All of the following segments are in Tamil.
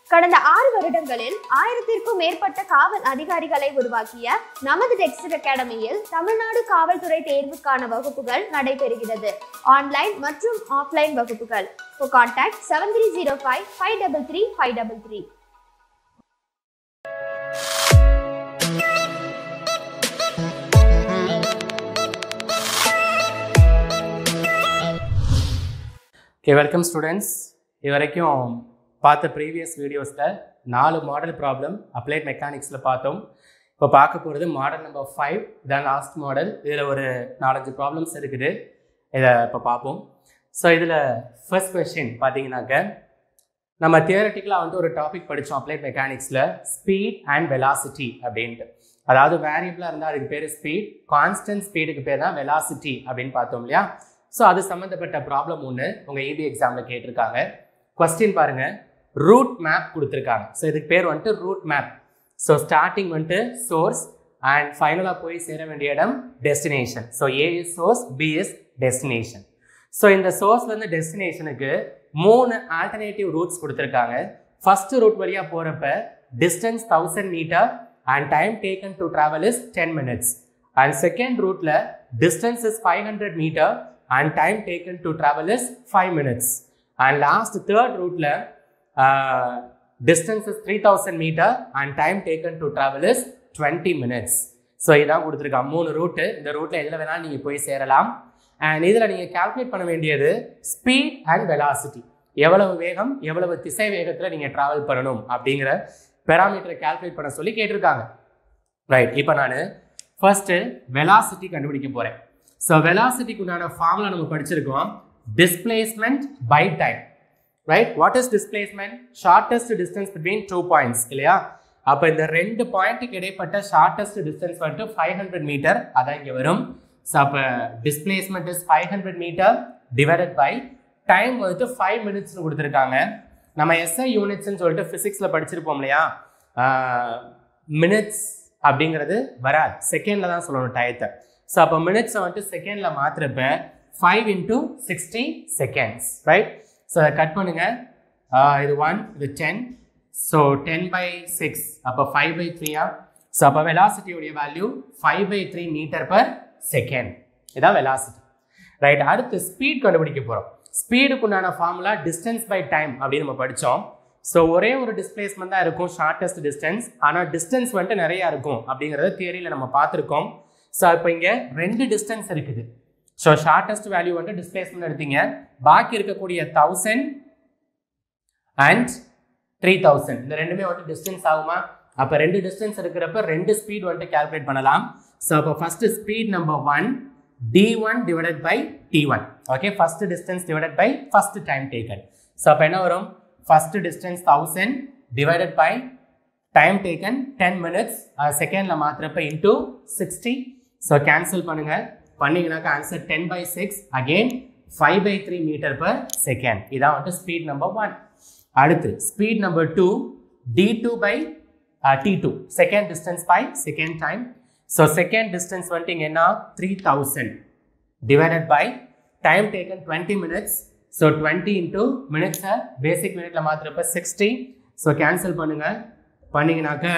கடந்த ஆறு வருடங்களில் ஆயிரத்திற்கும் மேற்பட்ட காவல் அதிகாரிகளை உருவாக்கிய நமது டெக்ஸ்ட் அகாடமியில் தமிழ்நாடு காவல்துறை தேர்வுக்கான வகுப்புகள் நடைபெறுகிறது ஆன்லைன் மற்றும் ஆஃப்லைன் வகுப்புகள் contact seven three zero five five double three five double three okay welcome students இது வரைக்கும் பார்த்த ப்ரீவியஸ் வீடியோஸில் நாலு மாடல் ப்ராப்ளம் அப்ளைட் மெக்கானிக்ஸில் பார்த்தோம் இப்போ பார்க்க போகிறது மாடல் நம்பர் ஃபைவ் இதான் லாஸ்ட் மாடல் இதில் ஒரு நாலஞ்சு ப்ராப்ளம்ஸ் இருக்குது இதை இப்போ பார்ப்போம் ஸோ இதில் ஃபர்ஸ்ட் கொஸ்டின் பார்த்தீங்கன்னாக்க நம்ம தியரட்டிக்கலாக வந்துட்டு ஒரு டாபிக் படித்தோம் அப்ளைட் மெக்கானிக்ஸில் ஸ்பீட் அண்ட் வெலாசிட்டி அப்படின்ட்டு அதாவது வேரியபிளாக இருந்தால் அதுக்கு பேர் ஸ்பீட் கான்ஸ்டன்ட் ஸ்பீடுக்கு பேர் தான் வெலாசிட்டி அப்படின்னு பார்த்தோம் இல்லையா ஸோ அது சம்மந்தப்பட்ட ப்ராப்ளம் ஒன்று உங்கள் இபி எக்ஸாமில் கேட்டிருக்காங்க கொஸ்டின் பாருங்க ரூட் மேப் கொடுத்துருக்காங்க ஸோ இதுக்கு பேர் வந்துட்டு ரூட் மேப் ஸோ ஸ்டார்டிங் வந்துட்டு சோர்ஸ் அண்ட் ஃபைனலாக போய் சேர வேண்டிய இடம் destination so A is source B is destination so இந்த சோர்ஸ்லேருந்து டெஸ்டினேஷனுக்கு மூணு ஆல்டர்னேட்டிவ் ரூட்ஸ் கொடுத்துருக்காங்க ஃபர்ஸ்ட் ரூட் வழியாக போகிறப்ப distance thousand metre and time taken to travel is ten minutes and second ரூட்டில் distance is five hundred metre and time taken to travel is five minutes and last third ரூட்டில் distance is three thousand metre and time taken to travel is twenty minutes so இதான் கொடுத்துருக்காங்க மூணு ரூட்டு இந்த ரூட்டில் எதில் வேணாலும் நீங்கள் போய் சேரலாம் அண்ட் இதில் நீங்கள் கால்குலேட் பண்ண வேண்டியது ஸ்பீட் அண்ட் வெலாசிட்டி எவ்வளவு வேகம் எவ்வளவு திசை வேகத்தில் நீங்கள் ட்ராவல் பண்ணணும் அப்படிங்கிற பெராமீட்டரை கால்குலேட் பண்ண சொல்லி கேட்டிருக்காங்க ரைட் இப்போ நான் ஃபர்ஸ்ட்டு வெலாசிட்டி கண்டுபிடிக்க போகிறேன் ஸோ வெலாசிட்டிக்கு உண்டான ஃபார்முலா நம்ம படிச்சிருக்கோம் displacement by time right what is displacement shortest distance between two points இல்லையா அப்போ இந்த ரெண்டு பாயிண்ட்டுக்கு இடைப்பட்ட ஷார்டஸ்ட் டிஸ்டன்ஸ் வந்துட்டு ஃபைவ் ஹண்ட்ரட் மீட்டர் அதான் இங்கே வரும் ஸோ அப்போ displacement is five hundred metre divided by time வந்துட்டு ஃபைவ் மினிட்ஸ்னு கொடுத்துருக்காங்க நம்ம எஸ்ஐ யூனிட்ஸ்னு சொல்லிட்டு ஃபிசிக்ஸில் படிச்சிருப்போம் இல்லையா மினிட்ஸ் அப்படிங்கிறது வராது செகண்டில் தான் சொல்லணும் டயத்தை ஸோ அப்போ மினிட்ஸை வந்துட்டு செகண்டில் மாற்றுறப்ப five into sixty seconds right so அதை கட் பண்ணுங்க ஆஹ் இது ஒன் இது ten so ten by six அப்போ ஃபைவ் பை த்ரீயா ஸோ அப்போ வெலாசிட்டியோடைய value five by three metre per second இதான் வெலாசிட்டி ரைட் அடுத்து ஸ்பீட் கண்டுபிடிக்க போகிறோம் ஸ்பீடுக்கு உண்டான ஃபார்முலா டிஸ்டன்ஸ் பை டைம் அப்படின்னு நம்ம படித்தோம் ஸோ ஒரே ஒரு டிஸ்பிளேஸ்மெண்ட் தான் இருக்கும் ஷார்ட்டஸ்ட் டிஸ்டன்ஸ் ஆனால் டிஸ்டன்ஸ் வந்துட்டு நிறையா இருக்கும் அப்படிங்கிறத தியரியில் நம்ம பார்த்துருக்கோம் ஸோ இப்போ இங்கே ரெண்டு டிஸ்டன்ஸ் இருக்குது ஸோ ஷார்ட்டஸ்ட் வேல்யூ வந்து டிஸ்பிளேஸ்மெண்ட் எடுத்தீங்க பாக்கி இருக்கக்கூடிய தௌசண்ட் அண்ட் த்ரீ தௌசண்ட் இந்த ரெண்டுமே வந்துட்டு டிஸ்டன்ஸ் ஆகுமா அப்போ ரெண்டு டிஸ்டன்ஸ் இருக்கிறப்ப ரெண்டு ஸ்பீட் வந்துட்டு கால்குலேட் பண்ணலாம் ஸோ அப்போ first speed number one D one divided by T one okay first distance divided by first time taken so அப்போ என்ன வரும் first distance thousand divided by time taken ten minutes செகண்டில் மாத்திரப்ப இன்டூ சிக்ஸ்டி ஸோ கேன்சல் பண்ணுங்க பண்ணீங்கன்னாக்கா answer ten by six again five by three metre per second இதான் வந்துட்டு ஸ்பீட் நம்பர் ஒன் அடுத்து speed number two D two by T two second distance by second time so second distance வந்துட்டு இங்கே என்ன three thousand divided by time taken twenty minutes so twenty into மினிட்ஸை பேசிக் மினிட்ல மாத்திரப்ப சிக்ஸ்டி ஸோ கேன்சல் பண்ணுங்க பண்ணீங்கன்னாக்க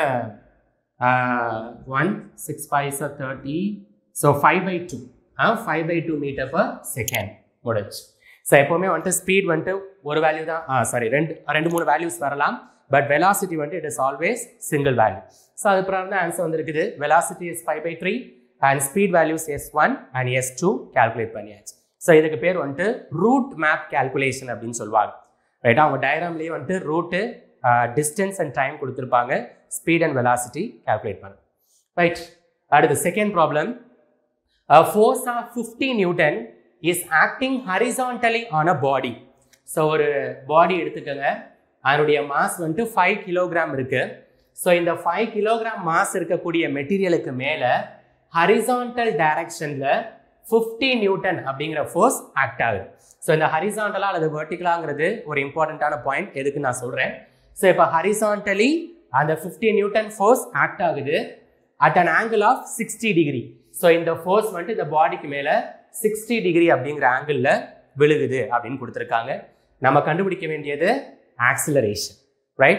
one six five sir thirty so five by two five by two metre per second முடிச்சு ஸோ எப்போவுமே வந்துட்டு ஸ்பீட் வந்துட்டு ஒரு வேல்யூ தான் ஆ சாரி ரெண்டு ரெண்டு மூணு வேல்யூஸ் வரலாம் பட் வெலாசிட்டி வந்துட்டு it is always single value so அது பிறகு தான் ஆன்சர் வந்திருக்குது velocity is five by three and speed values S one and S two calculate பண்ணியாச்சு ஸோ இதுக்கு பேர் வந்துட்டு ரூட் மேப் கால்குலேஷன் அப்படின்னு சொல்லுவாங்க ரைட்டா அவங்க டயக்ராம்லேயே வந்துட்டு ரூட்டு டிஸ்டன்ஸ் அண்ட் டைம் கொடுத்துருப்பாங்க ஸ்பீட் அண்ட் வெலாசிட்டி கால்குலேட் பண்ண ரைட் அடுத்து second problem force of fifty newton is acting horizontally on a body so ஒரு பாடி எடுத்துக்கோங்க அதனுடைய மாஸ் வந்துட்டு ஃபைவ் கிலோகிராம் இருக்கு ஸோ இந்த ஃபைவ் கிலோகிராம் மாஸ் இருக்கக்கூடிய மெட்டீரியலுக்கு மேலே ஹரிசான்டல் டைரக்ஷனில் ஃபிஃப்டி நியூட்டன் அப்படிங்கிற ஃபோர்ஸ் ஆக்ட் ஆகுது ஸோ இந்த ஹரிசான்டலா அல்லது வெர்டிகலாங்கிறது ஒரு இம்பார்ட்டண்ட்டான பாயிண்ட் எதுக்கு நான் சொல்கிறேன் ஸோ இப்போ ஹரிசான்டலி அந்த ஃபிஃப்டி நியூட்டன் ஃபோர்ஸ் ஆக்ட் ஆகுது at an angle of sixty degree so இந்த ஃபோர்ஸ் வந்துட்டு இந்த பாடிக்கு மேலே சிக்ஸ்டி டிகிரி அப்படிங்கிற ஆங்கிளில் விழுகுது அப்படின்னு கொடுத்துருக்காங்க நம்ம கண்டுபிடிக்க வேண்டியது ஆக்சிலரேஷன் ரைட்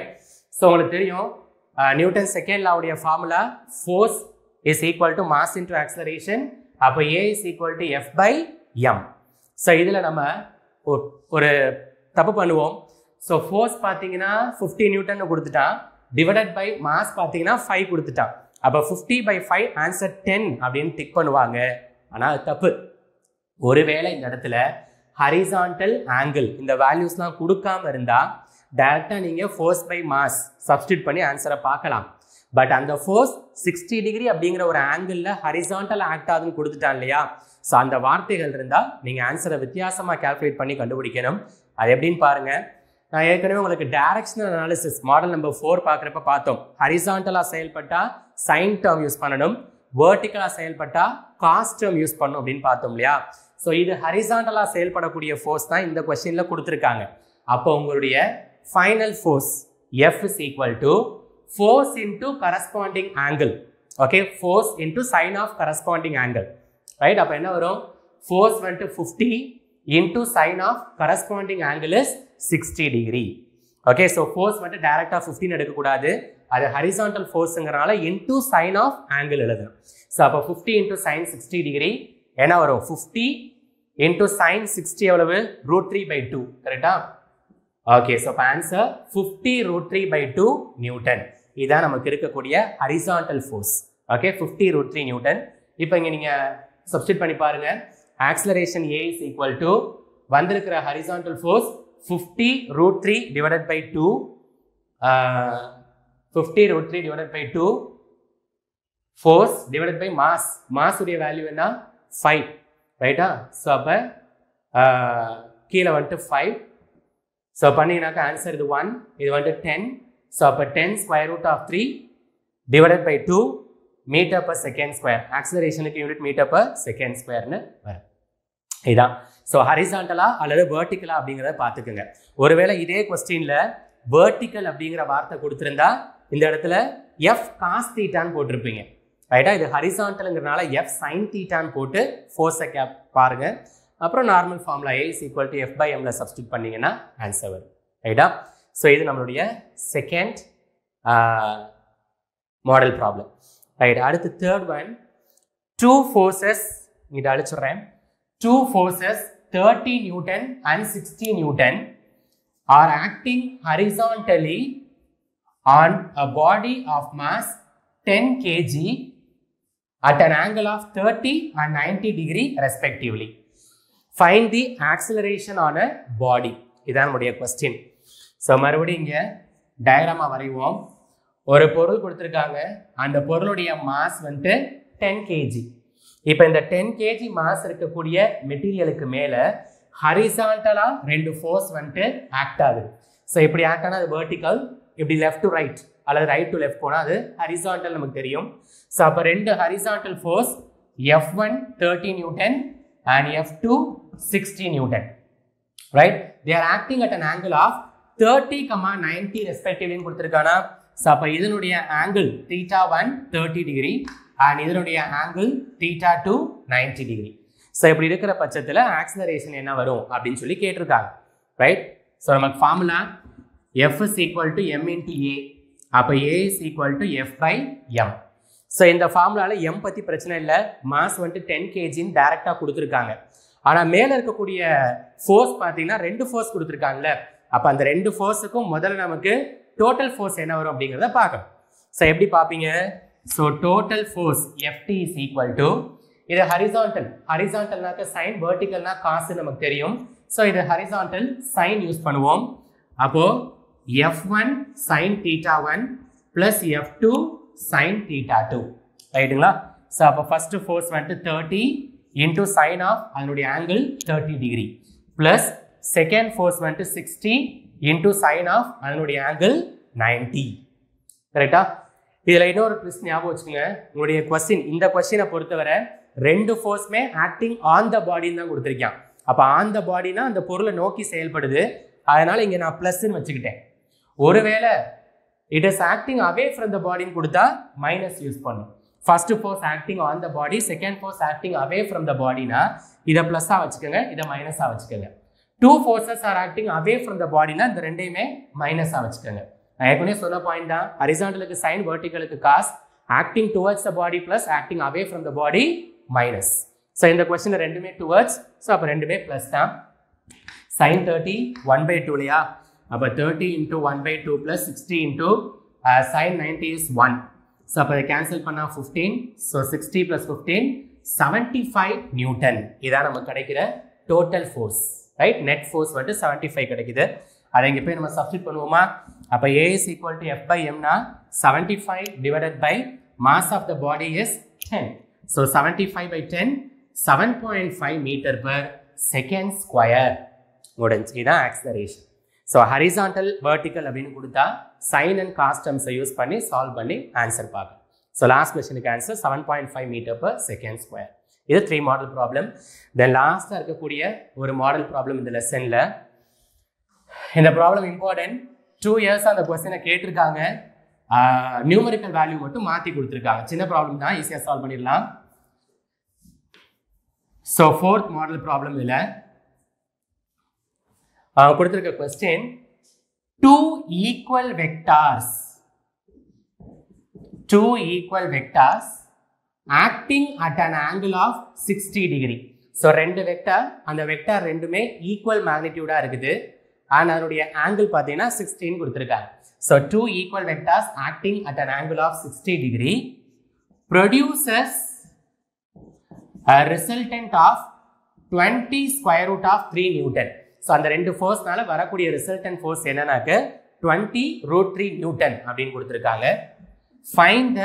ஸோ உங்களுக்கு தெரியும் நியூட்டன் செகண்ட் லாவுடைய formula force is equal to mass into acceleration அப்போ A is equal to F by M so இதில் நம்ம ஒரு- ஒரு தப்பு பண்ணுவோம் ஸோ ஃபோர்ஸ் பார்த்தீங்கன்னா ஃபிஃப்டி நியூட்டன் கொடுத்துட்டான் டிவைடட் பை மாஸ் பார்த்தீங்கன்னா ஃபைவ் கொடுத்துட்டான் அப்போ fifty by five answer ten அப்படின்னு டிக் பண்ணுவாங்க ஆனால் அது தப்பு ஒருவேளை இந்த இடத்துல ஹரிசாண்டல் ஆங்கிள் இந்த வேல்யூஸ்லாம் கொடுக்காம இருந்தால் டேரெக்டாக நீங்கள் ஃபோர்ஸ் பை மாஸ் சப்ஸ்டியூட் பண்ணி ஆன்சரை பார்க்கலாம் பட் அந்த ஃபோர்ஸ் சிக்ஸ்டி டிகிரி அப்படிங்கிற ஒரு ஆங்கிளில் ஹரிசாண்டல் ஆக்ட் ஆகுதுன்னு கொடுத்துட்டான் இல்லையா ஸோ அந்த வார்த்தைகள் இருந்தால் நீங்கள் ஆன்சரை வித்தியாசமாக கால்குலேட் பண்ணி கண்டுபிடிக்கணும் அது எப்படின்னு பாருங்க நான் ஏற்கனவே உங்களுக்கு directional analysis model number four பார்க்குறப்ப பார்த்தோம் ஹரிசாண்டலாக செயல்பட்டா சைன் டேர்ம் யூஸ் பண்ணணும் வேர்டிக்கலாக செயல்பட்டா காஸ்ட் டேர்ம் யூஸ் பண்ணணும் அப்படின்னு பார்த்தோம் இல்லையா ஸோ இது ஹரிசாண்டலாக செயல்படக்கூடிய ஃபோர்ஸ் தான் இந்த கொஸ்டினில் கொடுத்துருக்காங்க அப்போ உங்களுடைய final force F is equal to force into corresponding angle okay force into sine of corresponding angle right அப்போ என்ன வரும் ஃபோர்ஸ் வந்துட்டு fifty into sine of corresponding angle is sixty degree okay so force வந்துட்டு டேரெக்டாக ஃபிஃப்டின் எடுக்கக்கூடாது அது ஹரிசாண்டல் ஃபோர்ஸுங்கிறனால இன்டூ சைன் ஆஃப் ஆங்கிள் எழுதணும் ஸோ அப்போ fifty into sine sixty degree என்ன வரும் ஃபிஃப்டி இன்டூ சைன் சிக்ஸ்டி எவ்வளவு ரூட் த்ரீ பை டூ கரெக்டா ஓகே ஸோ இப்போ answer fifty root three by two newton இதான் நமக்கு இருக்கக்கூடிய horizontal force okay fifty root three newton இப்போ இங்கே நீங்கள் சப்ஸ்டிட் பண்ணி பாருங்க acceleration A is equal to வந்திருக்கிற horizontal force fifty root three divided by two fifty root three divided by two force divided by mass mass உடைய வேல்யூ என்ன ஃபைவ் ரைட்டா ஸோ அப்போ கீழே வந்துட்டு ஃபைவ் ஸோ பண்ணீங்கன்னாக்கா ஆன்சர் இது ஒன் இது வந்துட்டு டென் ஸோ அப்போ ten square root of three divided by two metre per second square ஆக்சலரேஷனுக்கு யூனிட் மீட்டர் பர் செகண்ட் ஸ்கொயர்னு வரும் இதான் ஸோ ஹரிசாண்டலா அல்லது வேர்டிக்கலா அப்படிங்கிறத பார்த்துக்குங்க ஒருவேளை இதே கொஸ்டின்ல வேர்டிக்கல் அப்படிங்கிற வார்த்தை கொடுத்துருந்தா இந்த இடத்துல எஃப் காஸ் தீட்டான்னு போட்டிருப்பீங்க ரைட்டா இது ஹரிசாண்டலுங்கிறனால எஃப் சைன் தீட்டான்னு போட்டு ஃபோர்ஸை கேப் பாருங்க அப்புறம் normal formula A is equal to F by எம்ல சப்ஸ்டியூட் பண்ணீங்கன்னா ஆன்சர் வரும் ரைட்டா ஸோ இது நம்மளுடைய செகண்ட் மாடல் ப்ராப்ளம் ரைட் அடுத்து தேர்ட் ஒன் டூ ஃபோர்ஸஸ் இங்கிட்ட அழிச்சுடுறேன் two forces 30 Newton and 60 Newton are acting horizontally on a body of mass 10 kg at an angle of 30 and 90 degree respectively. Find the acceleration on a body. இதான் நம்முடைய கொஸ்டின் ஸோ மறுபடியும் இங்கே டயக்ராமா வரைவோம் ஒரு பொருள் கொடுத்துருக்காங்க அந்த பொருளுடைய மாஸ் வந்துட்டு டென் கேஜி இப்போ இந்த டென் கேஜி மாஸ் இருக்கக்கூடிய மெட்டீரியலுக்கு மேலே ஹரிசாண்டலாக ரெண்டு ஃபோர்ஸ் வந்துட்டு ஆக்ட் ஆகுது ஸோ இப்படி ஆக்ட் ஆனால் அது வெர்டிக்கல் இப்படி லெஃப்ட் டு ரைட் அல்லது ரைட் டு லெஃப்ட் போனால் அது ஹரிசாண்டல் நமக்கு தெரியும் ஸோ அப்போ ரெண்டு horizontal force F one thirty newton and F two sixty newton right they are acting at an angle of thirty comma ninety ரெஸ்பெக்டிவ்லின்னு கொடுத்துருக்கானா ஸோ அப்போ இதனுடைய angle theta one thirty degree and இதனுடைய angle theta two ninety degree so இப்படி இருக்கிற பட்சத்தில் ஆக்சலரேஷன் என்ன வரும் அப்படின்னு சொல்லி கேட்டிருக்காங்க ரைட் ஸோ நமக்கு formula F is equal to M into A அப்போ A is equal to F by M so இந்த ஃபார்முலாவில் எம் பற்றி பிரச்சனை இல்லை மாஸ் வந்துட்டு டென் கேஜின்னு டேரெக்டாக கொடுத்துருக்காங்க ஆனால் மேலே இருக்கக்கூடிய ஃபோர்ஸ் பார்த்தீங்கன்னா ரெண்டு ஃபோர்ஸ் கொடுத்துருக்காங்கல்ல அப்போ அந்த ரெண்டு ஃபோர்ஸுக்கும் முதல்ல நமக்கு டோட்டல் ஃபோர்ஸ் என்ன வரும் அப்படிங்கிறத பார்க்கணும் ஸோ எப்படி பார்ப்பீங்க so total force FT is equal to இது ஹரிசாண்டல் ஹரிசாண்டல்னாக்க சைன் வேர்டிக்கல்னா காசு நமக்கு தெரியும் ஸோ இது ஹரிசாண்டல் சைன் யூஸ் பண்ணுவோம் அப்போ F one sine theta one plus F two sine theta two ரைட்டுங்களா ஸோ அப்போ ஃபர்ஸ்ட் ஃபோர்ஸ் வந்துட்டு தேர்ட்டி இன்டூ சைன் ஆஃப் அதனுடைய angle thirty degree plus second force வந்துட்டு சிக்ஸ்டி இன்டூ சைன் ஆஃப் அதனுடைய ஆங்கிள் நைன்டி கரெக்டா இதில் இன்னொரு ட்விஸ்ட் ஞாபகம் வச்சுக்கோங்க உங்களுடைய கொஸ்டின் இந்த கொஸ்டினை பொறுத்தவரை ரெண்டு ஃபோர்ஸுமே ஆக்டிங் ஆன் த பாடின்னு தான் கொடுத்துருக்கான் அப்போ ஆன் த பாடினா அந்த பொருளை நோக்கி செயல்படுது அதனால இங்கே நான் ப்ளஸ்ன்னு வச்சுக்கிட்டேன் ஒருவேளை it is acting away from the பாடின்னு கொடுத்தா மைனஸ் யூஸ் பண்ணும் first force acting on the body second force acting away from the பாடினா இதை ப்ளஸ்ஸாக வச்சுக்கோங்க இதை மைனஸாக வச்சுக்கோங்க two forces are acting away from the பாடினா இந்த ரெண்டையுமே மைனஸாக வச்சுக்கோங்க நான் ஏற்கனவே சொன்ன பாயிண்ட் தான் ஹரிசாண்டலுக்கு சைன் வெர்டிகலுக்கு cos acting towards the body plus acting away from the body minus so இந்த கொஸ்டின் ரெண்டுமே டுவர்ட்ஸ் ஸோ அப்போ ரெண்டுமே ப்ளஸ் தான் sine thirty one by two இல்லையா அப்போ thirty into one by two plus sixty into sine ninety is one so அப்போ இதை கேன்சல் பண்ணால் fifteen so sixty plus fifteen seventy five newton இதான் நமக்கு கிடைக்கிற total force right net force வந்துட்டு செவன்ட்டி ஃபைவ் கிடைக்குது அதை இங்கே போய் நம்ம சப்ஸ்டிட் பண்ணுவோமா அப்போ A is equal to F by எம்னா seventy five divided by mass of the body is ten so seventy five by ten seven point five metre per second square முடிஞ்சு இதுதான் ஆக்சலரேஷன் ஸோ ஹரிசாண்டல் வெர்டிக்கல் அப்படின்னு கொடுத்தா சைன் அண்ட் காஸ்டம்ஸை யூஸ் பண்ணி சால்வ் பண்ணி ஆன்சர் பார்க்கணும் ஸோ லாஸ்ட் கொஸ்டினுக்கு answer seven point five metre per second square இது த்ரீ மாடல் ப்ராப்ளம் தென் லாஸ்ட்டாக இருக்கக்கூடிய ஒரு மாடல் ப்ராப்ளம் இந்த லெசனில் இந்த ப்ராப்ளம் இம்பார்ட்டன்ட் டூ இயர்ஸ் அந்த கொஸ்டினை கேட்டிருக்காங்க நியூமரிக்கல் வேல்யூ மட்டும் மாற்றி கொடுத்துருக்காங்க சின்ன ப்ராப்ளம் தான் ஈஸியாக சால்வ் பண்ணிடலாம் ஸோ ஃபோர்த் மாடல் ப்ராப்ளம் இதில் கொடுத்துருக்க question two equal vectors two equal vectors acting at an angle of sixty degree so ரெண்டு வெக்டார் அந்த வெக்டார் ரெண்டுமே ஈக்குவல் மேக்னிடியூடாக இருக்குது அண்ட் அதனுடைய ஆங்கிள் பார்த்தீங்கன்னா சிக்ஸ்டின் கொடுத்துருக்காங்க so two equal vectors acting at an angle of sixty degree produces a resultant of 20 square root of 3 Newton. So அந்த ரெண்டு ஃபோர்ஸ்னால வரக்கூடிய ரிசல்டன் ஃபோர்ஸ் என்னன்னாக்க டுவெண்ட்டி ரூட் த்ரீ நியூட்டன் அப்படின்னு கொடுத்துருக்காங்க fine the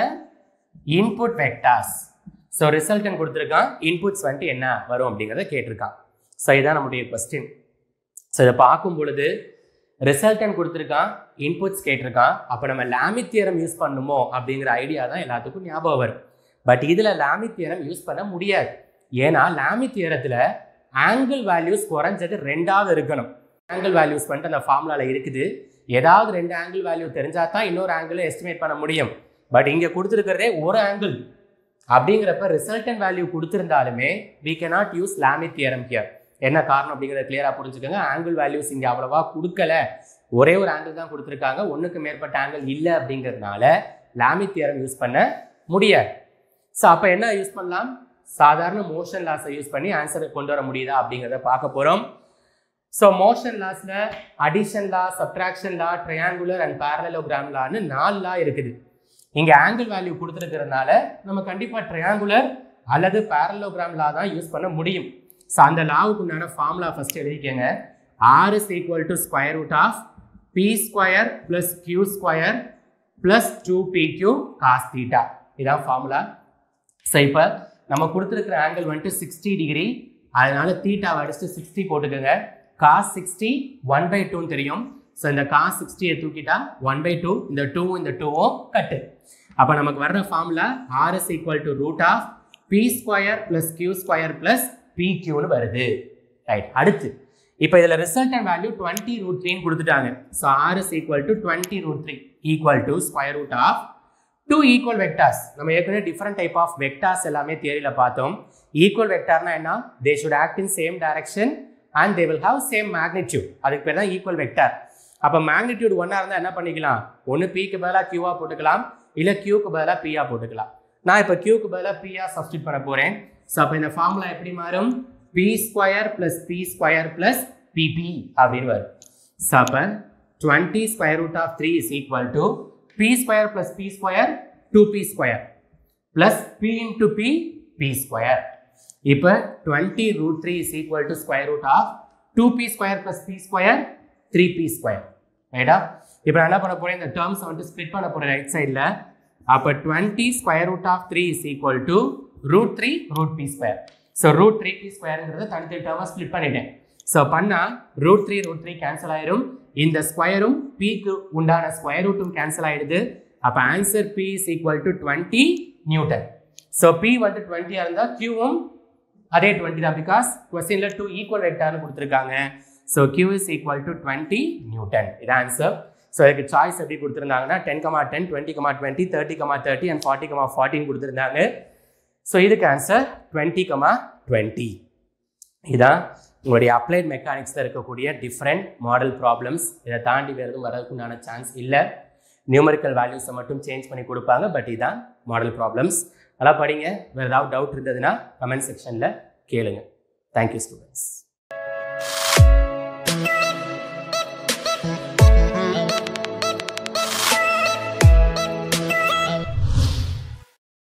input vectors so resultant கொடுத்துருக்கான் இன்புட்ஸ் வந்துட்டு என்ன வரும் அப்படிங்கிறத கேட்டிருக்கான் ஸோ இதுதான் நம்முடைய கொஸ்டின் ஸோ இதை பார்க்கும் பொழுது ரிசல்டன் கொடுத்துருக்கான் இன்புட்ஸ் கேட்டிருக்கான் அப்போ நம்ம லாமித் தியரம் யூஸ் பண்ணுமோ அப்படிங்கிற ஐடியா தான் எல்லாத்துக்கும் ஞாபகம் வரும் பட் இதில் லாமித் தியரம் யூஸ் பண்ண முடியாது ஏன்னா லாமித் தியரத்தில் ஆங்கிள் வேல்யூஸ் குறைஞ்சது ரெண்டாவது இருக்கணும் ஆங்கிள் வேல்யூஸ் பண்ணிட்டு அந்த ஃபார்முலாவில் இருக்குது ஏதாவது ரெண்டு ஆங்கிள் வேல்யூ தெரிஞ்சால் தான் இன்னொரு ஆங்கிள் எஸ்டிமேட் பண்ண முடியும் பட் இங்கே கொடுத்துருக்கிறதே ஒரு ஆங்கிள் அப்படிங்கிறப்ப ரிசல்டன் வேல்யூ கொடுத்துருந்தாலுமே we cannot use Lami's theorem here என்ன காரணம் அப்படிங்கிறத கிளியராக புரிஞ்சுக்கோங்க ஆங்கிள் வேல்யூஸ் இங்கே அவ்வளவா கொடுக்கல ஒரே ஒரு ஆங்கிள் தான் கொடுத்துருக்காங்க ஒன்றுக்கு மேற்பட்ட ஆங்கிள் இல்லை அப்படிங்கிறதுனால லாமித் தியரம் யூஸ் பண்ண முடியாது ஸோ அப்போ என்ன யூஸ் பண்ணலாம் சாதாரண மோஷன் லாஸை யூஸ் பண்ணி ஆன்சரை கொண்டு வர முடியுதா அப்படிங்கிறத பார்க்க போகிறோம் ஸோ மோஷன் லாஸில் addition law subtraction law triangular and parallelogram லான்னு நாலு லா இருக்குது இங்கே ஆங்கிள் வேல்யூ கொடுத்துருக்கிறதுனால நம்ம கண்டிப்பாக ட்ரையாங்குலர் அல்லது பேரலோகிராம் லா தான் யூஸ் பண்ண முடியும் ஸோ அந்த லாவுக்கு உண்டான ஃபார்முலா ஃபஸ்ட் எழுதிக்கங்க R is equal to square root of P square plus Q square plus two P Q cos theta இதான் ஃபார்முலா ஸோ இப்போ நம்ம கொடுத்துருக்கிற ஆங்கிள் வந்துட்டு சிக்ஸ்டி டிகிரி அதனால தீட்டாவை அடிச்சுட்டு சிக்ஸ்டி போட்டுக்கோங்க காஸ் சிக்ஸ்டி ஒன் பை டூன்னு தெரியும் ஸோ இந்த காஸ் சிக்ஸ்டியை தூக்கிட்டா ஒன் பை டூ இந்த டூ இந்த டூவும் கட்டு அப்போ நமக்கு வர்ற formula RS equal to root of P square plus Q square plus P கியூன்னு வருது ரைட் அடுத்து இப்போ இதில் ரிசல்டன் வேல்யூ டுவெண்ட்டி ரூட் த்ரீன்னு கொடுத்துட்டாங்க so RS equal to twenty root three equal to square root of two equal vectors நம்ம ஏற்கனவே டிஃப்ரெண்ட் டைப் ஆஃப் வெக்டார்ஸ் எல்லாமே தியரியில் பார்த்தோம் ஈக்குவல் வெக்டார்னா என்ன they should act in same direction and they will have same magnitude அதுக்கு பேர் தான் ஈக்குவல் வெக்டார் அப்போ மேக்னிடியூட் ஒன்றா இருந்தால் என்ன பண்ணிக்கலாம் ஒன்று பிக்கு பதிலாக கியூவா போட்டுக்கலாம் இல்லை கியூக்கு பதிலாக பியா போட்டுக்கலாம் நான் இப்போ கியூக்கு பதிலாக பியா சப்ஸ்டிட் பண்ண போகிறேன் ஸோ அப்போ இந்த ஃபார்முலா எப்படி மாறும் P square plus P square plus PP அப்படின்னு வரும் ஸோ அப்போ twenty square root of three is equal to p square plus p square 2p square plus p into p p square இப்போ 20 root 3 is equal to square root of 2p square plus p square 3p square ரைட்டா இப்போ நான் என்ன பண்ண போறேன் இந்த டேர்ம்ஸ் வந்துட்டு ஸ்ப்ளிட் பண்ண போறேன் ரைட் சைடில் அப்போ 20 square root of three is equal to root three root P square so root three P ஸ்கொயருங்கிறத தனித்தனி டேர்மாக ஸ்ப்ளிட் பண்ணிட்டேன் ஸோ பண்ணால் root three root three cancel ஆயிரும் இந்த ஸ்கொயரும் பிக்கு உண்டான ஸ்கொயர் ரூட்டும் கேன்சல் ஆயிடுது அப்போ answer P is equal to twenty newton so P வந்து டுவெண்ட்டியாக இருந்தால் கியூவும் அதே டுவெண்ட்டி தான் பிகாஸ் கொஸ்டினில் டூ ஈக்குவல் வெக்டார்னு கொடுத்துருக்காங்க so Q is equal to twenty newton இது ஆன்சர் ஸோ இதுக்கு சாய்ஸ் எப்படி கொடுத்துருந்தாங்கன்னா ten comma ten twenty comma twenty thirty comma thirty and forty comma ஃபார்ட்டின்னு கொடுத்துருந்தாங்க ஸோ இதுக்கு ஆன்சர் டுவெண்ட்டி கமா டுவெண்ட்டி இதான் உங்களுடைய அப்ளைட் மெக்கானிக்ஸில் இருக்கக்கூடிய டிஃப்ரெண்ட் மாடல் ப்ராப்ளம்ஸ் இதை தாண்டி வேறு எதுவும் வரதுக்குண்டான சான்ஸ் இல்லை நியூமரிக்கல் வேல்யூஸை மட்டும் சேஞ்ச் பண்ணி கொடுப்பாங்க பட் இதான் மாடல் ப்ராப்ளம்ஸ் நல்லா படிங்க வேறு ஏதாவது டவுட் இருந்ததுன்னா கமெண்ட் செக்ஷனில் கேளுங்க தேங்க்யூ ஸ்டூடெண்ட்ஸ்